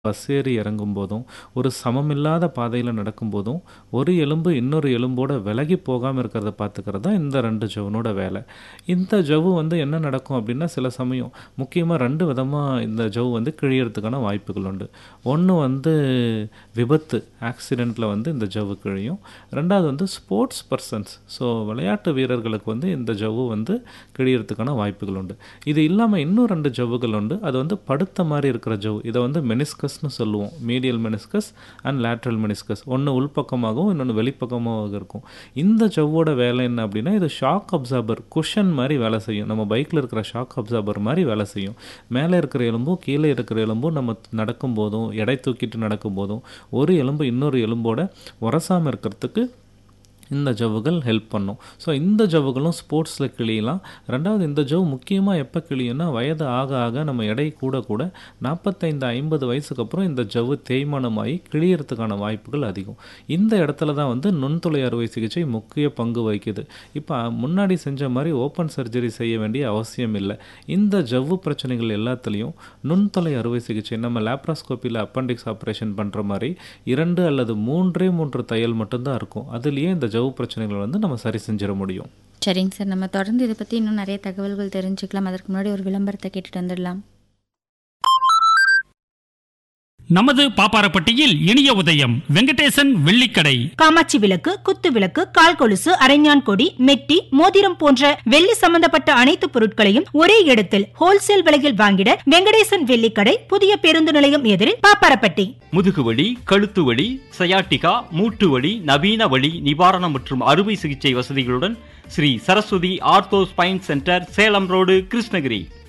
Bus ஏறி இறங்கும் போதும், ஒரு சமமில்லாத பாதையில நடக்கும்போதும், ஒரு எலும்பு இன்னொரு எலும்போட விலகி போகாம இருக்கிறத பார்த்துக்கிறது தான் இந்த 2 ஜவ்வோட வேலை. இந்த ஜவ்வு வந்து என்ன நடக்கும் அப்டின்னா, சில சமயம் முக்கியமா 2 விதமா இந்த ஜவ் வந்து கிழியறதுக்கான வாய்ப்புகள் உண்டு. ஒண்ணு வந்து விபத்து, ஆக்சிடென்ட்ல வந்து இந்த ஜவ்வு கிழியும். 2வது வந்து ஸ்போர்ட்ஸ் பெர்சன்ஸ் ஸோ விளையாட்டு வீரர்களுக்கு வந்து இந்த ஜவ்வு வந்து கிழியறதுக்கான வாய்ப்புகள் உண்டு. இது இல்லாம இன்னும் 2 ஜவ்வுகள் உண்டு. அது வந்து படுத்த மாரி இருக்கிற ஜவ். இத வந்து மெனிஸ்கஸ்னு சொல்லுவோம். Medial meniscus and lateral meniscus. ஒண்ணு உள்பக்கமாகவும், இன்னொன்னு வெளிப்பக்கமாகவும் இருக்கும். இந்த ஜவ்வோட வேலை என்ன அப்டின்னா, இது ஷாக் அப்சார்பர் குஷன் மாரி வேலை செய்யும். நம்ம பைக்ல இருக்கிற ஷாக் அப்சார்பர் மாரி வேலை செய்யும். மேல இருக்கிற எலும்பும், கீழ இருக்கிற எலும்பும் நம்ம நடக்கும்போதும், எடை தூக்கிட்டு நடக்கும்போதும், ஒரு எலும்பு இன்னொரு எலும்போட உரசாம இருக்கிறதுக்கு இந்த ஜவ்வுகள் ஹெல்ப் பண்ணும். ஸோ இந்த ஜவ்வுகளும் ஸ்போர்ட்ஸ்ல கிழியலாம். 2வது இந்த ஜவ் முக்கியமா எப்ப கிழியும்னா, வயது ஆக ஆக நம்ம எடை கூட கூட 45, 50 வயசுக்கு அப்புறம் இந்த ஜவ்வு தேய்மானமாகி கிழியறதுக்கான வாய்ப்புகள் அதிகம். இந்த இடத்துல தான் வந்து நுண்துளை அறுவை சிகிச்சை முக்கிய பங்கு வகிக்குது. இப்ப முன்னாடி செஞ்ச மாரி ஓப்பன் சர்ஜரி செய்ய வேண்டிய அவசியம் இல்ல. இந்த ஜவ்வு பிரச்சனைகள் எல்லாத்துலயும் நுண்துளை அறுவை சிகிச்சை நம்ம லேப்ராஸ்கோப்பில அப்பெண்டிக்ஸ் ஆப்பரேஷன் பண்ற மாரி 2 அல்லது 3 3 தையல் மட்டும் தான் இருக்கும். அதிலேயே இந்த ஜவ்வு பிரச்சனைகள வந்து நம்ம சரி செஞ்சிட முடியும். சரிங்க சார். நம்ம தொடர்ந்து இத பத்தி இன்னும் நெறைய தகவல்கள் தெரிஞ்சுக்கலாம். அதற்கு முன்னாடி ஒரு விளம்பரத்த கேட்டுட்டு வந்துடலாம். நமது பாப்பாரப்பட்டியில் இனிய உதயம் வெங்கடேசன் வெள்ளிக்கடை காமாட்சி விளக்கு குத்து விளக்கு கால் கொலுசு அரைஞான் கொடி மெட்டி மோதிரம் போன்ற வெள்ளி சம்பந்தப்பட்ட அனைத்து பொருட்களையும் ஒரே இடத்தில் ஹோல்சேல் விலையில் வாங்கிட வெங்கடேசன் வெள்ளிக்கடை புதிய பேருந்து நிலையம் எதிரில் பாப்பாரப்பட்டி முதுகுவலி கழுத்து வலி சயாட்டிகா மூட்டு வலி நவீன வலி நிவாரணம் மற்றும் அறுவை சிகிச்சை வசதிகளுடன் Sri Saraswathi ortho spine centre Salem road Krishnagiri